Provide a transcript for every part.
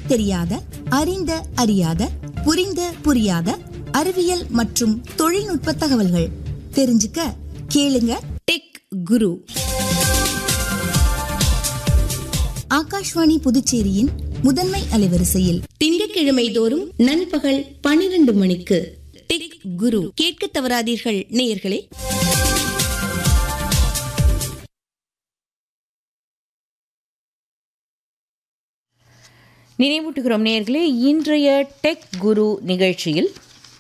தெரியாத அறிந்த அறியாத புரிந்த புரியாத அறிவியல் மற்றும் தொழில்நுட்ப தகவல்கள் தெரிஞ்சுக்க கேளுங்க டெக் குரு ஆகாஷ்வாணி புதுச்சேரியின் முதன்மை அலைவரிசையில் திங்கட்கிழமை தோறும் நண்பகல் பனிரெண்டு மணிக்கு டெக் குரு கேட்க தவறாதீர்கள் நேயர்களே நினைவூட்டுகிறோம் நேயர்களே இன்றைய டெக் குரு நிகழ்ச்சியில்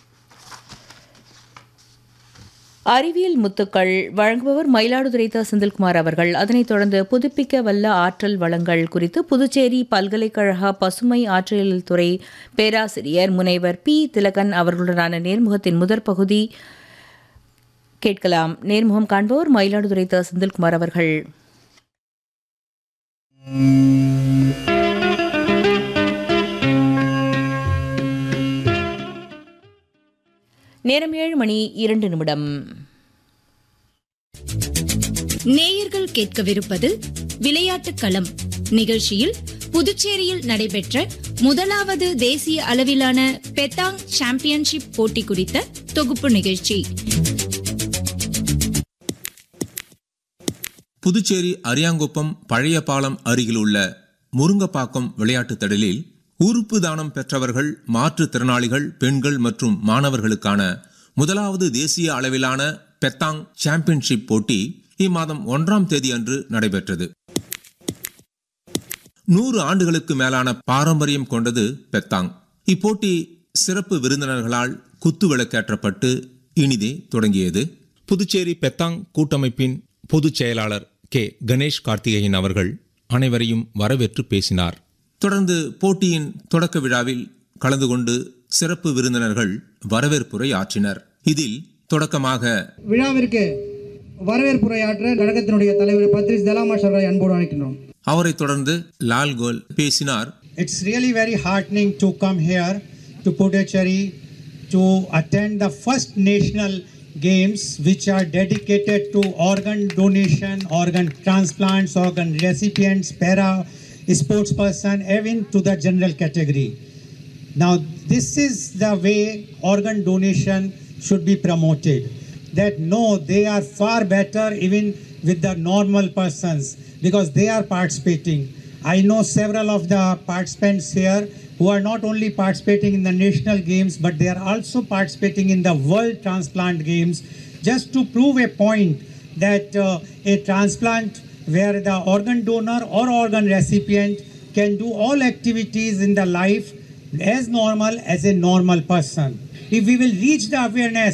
அறிவியல் முத்துக்கள் வழங்குபவர் மயிலாடுதுறை த செந்தில்குமார் அவர்கள் அதனைத் தொடர்ந்து புதுப்பிக்க வல்ல ஆற்றல் வளங்கள் குறித்து புதுச்சேரி பல்கலைக்கழக பசுமை ஆற்றலியல் துறை பேராசிரியர் முனைவர் பி திலகன் அவர்களுடனான நேர்முகத்தின் முதற் பகுதி கேட்கலாம் நேர்முகம் காண்பவர் மயிலாடுதுறை த செந்தில்குமார் அவர்கள் நேரம் ஏழு மணி இரண்டு நிமிடம் நேயர்கள் கேட்கவிருப்பது விளையாட்டுக் களம் நிகழ்ச்சியில் புதுச்சேரியில் நடைபெற்ற முதலாவது தேசிய அளவிலான பெத்தாங் சாம்பியன்ஷிப் போட்டி குறித்த தொகுப்பு நிகழ்ச்சி புதுச்சேரி அரியாங்குப்பம் பழைய பாலம் அருகில் உள்ள முருங்கப்பாக்கம் விளையாட்டுத் திடலில் உறுப்பு தானம் பெற்றவர்கள் மாற்றுத்திறனாளிகள் பெண்கள் மற்றும் மாணவர்களுக்கான முதலாவது தேசிய அளவிலான பெத்தாங் சாம்பியன்ஷிப் போட்டி இம்மாதம் ஒன்றாம் தேதி அன்று நடைபெற்றது நூறு ஆண்டுகளுக்கு மேலான பாரம்பரியம் கொண்டது பெத்தாங் இப்போட்டி சிறப்பு விருந்தினர்களால் குத்து விளக்கேற்றப்பட்டு இனிதே தொடங்கியது புதுச்சேரி பெத்தாங் கூட்டமைப்பின் பொதுச் செயலாளர் கே கணேஷ் கார்த்திகேயன் அவர்கள் அனைவரையும் வரவேற்று பேசினார் தொடர்ந்து போட்டியின் தொடக்க விழாவில் கலந்து கொண்டு சிறப்பு விருந்தினர்கள் வரவேற்புரை ஆற்றினர் இதில் தொடக்கமாக விழாவிற்கு வரவேற்புரையாற்ற கழகத்தினுடைய தலைவர் பத்ரிஸ் தலாமாஷ் அவர்களை அன்போடு அழைக்கின்றோம் அவரைத் தொடர்ந்து லால்கோல் பேசினார் It's really very heartening to come here to Puducherry to attend the first national games which are dedicated to organ donation, organ transplants, organ recipients, para sports person, even to the general category. Now, this is the way organ donation should be promoted. That no, they are far better even with the normal persons because they are participating. I know several of the participants here who are not only participating in the national games but they are also participating in the world transplant games just to prove a point that uh, a transplant where the organ donor or organ recipient can do all activities in the life as normal as a normal person. If we will reach the awareness